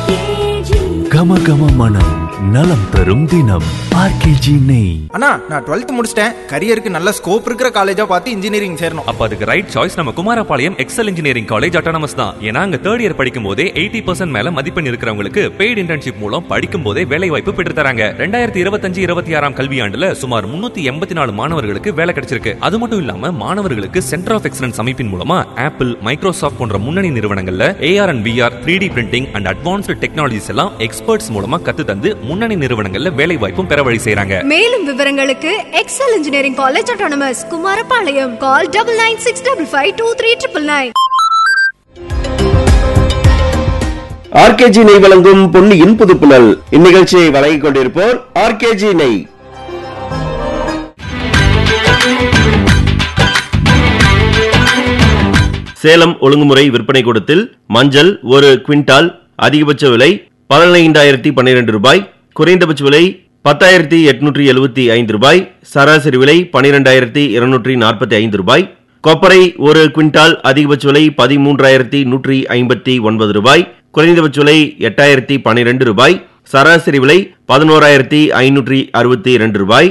கம கம மனம் நலம் தரும் தினம் ஆர்கேஜி நெய் அண்ணா நான் டுவெல்த் முடிச்சிட்டேன் கரியருக்கு நல்ல ஸ்கோப் இருக்கிற காலேஜா பார்த்து இன்ஜினியரிங் சேரணும் அப்ப அதுக்கு ரைட் சாய்ஸ் நம்ம Kumarapalayam Excel engineering college autonomous தான் ஏன்னா அங்க தேர்ட் இயர் படிக்கும் போதே எயிட்டி பர்சன்ட் மேல மதிப்பெண் இருக்கிறவங்களுக்கு பெய்டு இன்டர்ன்ஷிப் மூலம் படிக்கும் போதே வேலை வாய்ப்பு பெற்று தராங்க ரெண்டாயிரத்தி இருபத்தஞ்சு இருபத்தி ஆறாம் கல்வியாண்டுல சுமார் முன்னூத்தி எண்பத்தி நாலு மாணவர்களுக்கு வேலை கிடைச்சிருக்கு அது மட்டும் இல்லாம மாணவர்களுக்கு சென்டர் ஆஃப் எக்ஸலன்ஸ் அமைப்பின் மூலமா ஆப்பிள் மைக்ரோசாஃப்ட் போன்ற முன்னணி நிறுவனங்கள்ல AR and VR three D printing and advanced technologies எல்லாம் எக்ஸ்பர்ட்ஸ் மூலமா கத்து தந்து முன்னணி நிறுவனங்கள்ல வேலை வாய்ப்பும் பெற வழி செய்றாங்க மேலும் விவரங்களுக்கு Excel engineering college autonomous Kumarapalayam call double nine six double five two three triple nine RKG நெய் வழங்கும் பொன்னியின் புதுப்புணல் இந்நிகழ்ச்சியை வழங்கிக் கொண்டிருப்போர் ஆர்கேஜி நெய் சேலம் ஒழுங்குமுறை விற்பனை கூடத்தில் மஞ்சள் ஒரு குவிண்டால் அதிகபட்ச விலை பதினைந்தாயிரத்தி பன்னிரண்டு ரூபாய் குறைந்தபட்ச விலை பத்தாயிரத்தி எட்நூற்றி எழுபத்தி ஐந்து ரூபாய் சராசரி விலை பனிரெண்டாயிரத்தி இருநூற்றி நாற்பத்தி ஐந்து ரூபாய் கொப்பரை ஒரு குவிண்டால் அதிகபட்ச விலை பதிமூன்றாயிரத்தி நூற்றி ஐம்பத்தி ஒன்பது ரூபாய் குறைந்தபட்ச விலை எட்டாயிரத்தி பன்னிரண்டு ரூபாய் சராசரி விலை பதினோராயிரத்தி ஐநூற்றி அறுபத்தி இரண்டு ரூபாய்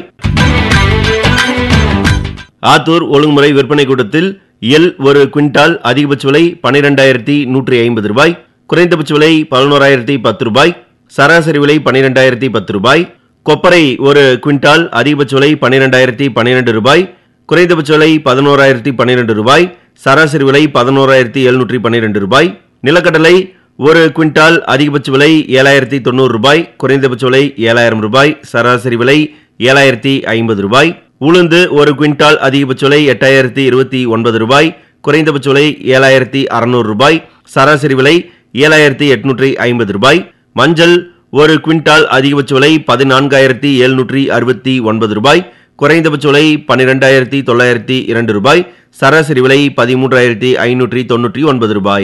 ஆத்தூர் ஒழுங்குமுறை விற்பனை கூட்டத்தில் எல் ஒரு குவிண்டால் அதிகபட்ச விலை பனிரெண்டாயிரத்தி நூற்றி ஐம்பது ரூபாய் குறைந்தபட்ச விலை பதினோராயிரத்தி பத்து ரூபாய் சராசரி விலை பனிரெண்டாயிரத்தி பத்து ரூபாய் கொப்பரை ஒரு குவிண்டால் அதிகபட்ச விலை பனிரெண்டாயிரத்தி பன்னிரண்டு ரூபாய் குறைந்தபட்ச விலை பதினோராயிரத்தி பன்னிரண்டு ரூபாய் சராசரி விலை பதினோராயிரத்தி எழுநூற்றி பன்னிரண்டு ரூபாய் நிலக்கடலை ஒரு குவிண்டால் அதிகபட்ச விலை ஏழாயிரத்தி தொண்ணூறு ரூபாய் குறைந்தபட்ச விலை ஏழாயிரம் ரூபாய் சராசரி விலை ஏழாயிரத்தி ஐம்பது ரூபாய் உளுந்து ஒரு குவிண்டால் அதிகபட்ச விலை எட்டாயிரத்தி இருபத்தி ஒன்பது ரூபாய் குறைந்தபட்ச விலை ஏழாயிரத்தி அறுநூறு ரூபாய் சராசரி விலை ஏழாயிரத்தி எட்நூற்றி ஐம்பது ரூபாய் மஞ்சள் ஒரு குவிண்டால் அதிகபட்ச விலை பதினான்காயிரத்தி எழுநூற்றி அறுபத்தி ஒன்பது ரூபாய் குறைந்தபட்ச விலை பன்னிரெண்டாயிரத்தி தொள்ளாயிரத்தி இரண்டு ரூபாய் சராசரி விலை பதிமூன்றாயிரத்தி ஐநூற்றி தொண்ணூற்றி ஒன்பது ரூபாய்